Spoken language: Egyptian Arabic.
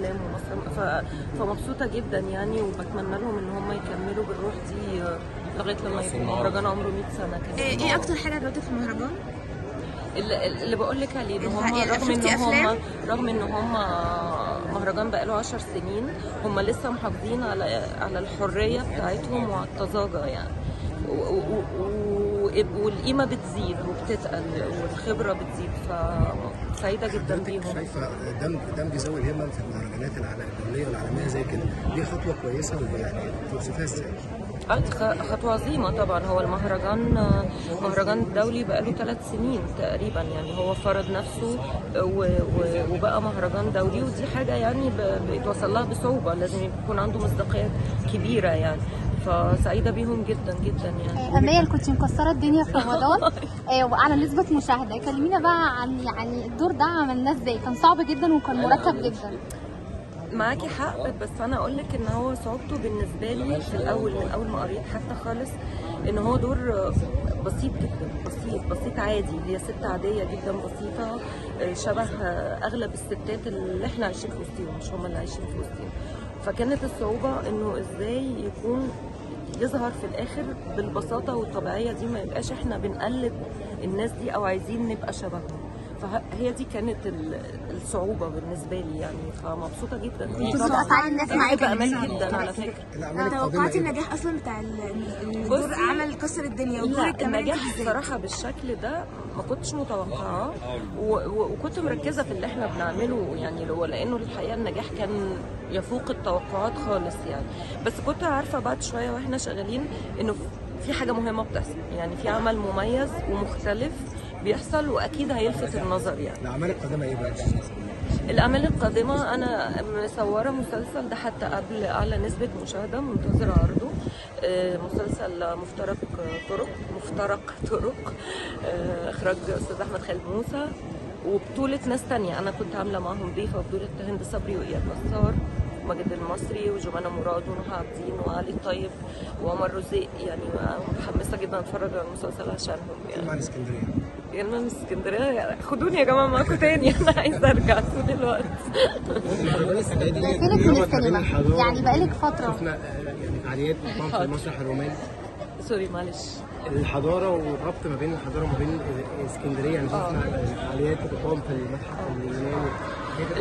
افلام ومصر ف... فمبسوطه جدا يعني وبتمنى لهم ان هم يكملوا بالروح دي آه، لغايه لما يبقوا مهرجان عمره 100 سنه كده ايه إيه اكتر حاجه عجبتك في المهرجان اللي, اللي بقول لك عليه ان هم الح- رغم ان شفتي أفلام؟ هم رغم ان هم مهرجان بقاله 10 سنين هم لسه محافظين على على الحريه بتاعتهم وعلى الطزاجه يعني و- و- و- والقيمه بتزيد وبتتقل والخبره بتزيد فسعيده جدا حضرتك بيهم شايفه دمج دمج ذوي الهمم في المهرجانات العالم- الدوليه والعالميه زي كده دي خطوه كويسه ويعني توصفها ازاي؟ آه، دي خ- خطوة عظيمة طبعا هو المهرجان آه، مهرجان دولي بقاله ثلاث سنين تقريبا يعني هو فرض نفسه آه، و- و- وبقى مهرجان دولي ودي حاجة يعني ب- بيتوصل لها بصعوبة لازم يكون عنده مصداقية كبيرة يعني فسعيدة بيهم جدا جدا يعني أمية اللي كنت مكسرة الدنيا في رمضان آه، وعلى نسبة مشاهدة كلمينا بقى عن يعني الدور ده عملناه ازاي كان صعب جدا وكان مركب جدا معاكي حق بس انا اقول لك ان هو صعوبته بالنسبه لي في الاول من اول ما قريت حتى خالص ان هو دور بسيط جدا بسيط بسيط عادي هي ست عاديه جدا بسيطه شبه اغلب الستات اللي احنا عايشين في وسطهم مش هم اللي عايشين في وسطهم فكانت الصعوبه انه ازاي يكون يظهر في الاخر بالبساطه والطبيعيه دي ما يبقاش احنا بنقلد الناس دي او عايزين نبقى شبههم فهي دي كانت ال- الصعوبه بالنسبه لي يعني فمبسوطه جدا انتوا بتقطعي الناس معاكي بأمان جدا على فكره الاعمال القادمه توقعتي ايه؟ النجاح اصلا بتاع ال- الدور بصي، عمل كسر الدنيا ودورك لا كمان النجاح ازاي؟ الصراحة بالشكل ده ما كنتش متوقعاه و- و- وكنت مركزة في اللي احنا بنعمله يعني هو لأنه الحقيقة النجاح كان يفوق التوقعات خالص يعني بس كنت عارفة بعد شوية واحنا شغالين إنه في حاجة مهمة بتحصل يعني في عمل مميز ومختلف بيحصل وأكيد هيلفت النظر يعني الاعمال القادمه ايه بقى؟ الأعمال القادمة أنا مصورة مسلسل ده حتى قبل أعلى نسبة مشاهدة منتظرة عرضه آه، مسلسل مفترق طرق مفترق طرق آه، إخراج أستاذ أحمد خالد موسى وبطولة ناس تانية أنا كنت عاملة معاهم ضيفة بطولة هند صبري وإياد نصار ماجد المصري وجمانة مراد ونهى عابدين وعلي الطيب وعمر رزق يعني متحمسة جدا أتفرج على المسلسل عشانهم يعني فيلم عن اسكندريه يلا من اسكندريه خدوني يا جماعه معاكم تاني انا عايزه ارجع طول الوقت المهرجان السنه دي فينك من السينما يعني بقالك فترة شفنا آه، يعني فعاليات مقام في المسرح الروماني سوري معلش الحضاره والربط ما بين الحضاره وما بين اسكندريه يعني شفنا فعاليات بتقام في المتحف اليوناني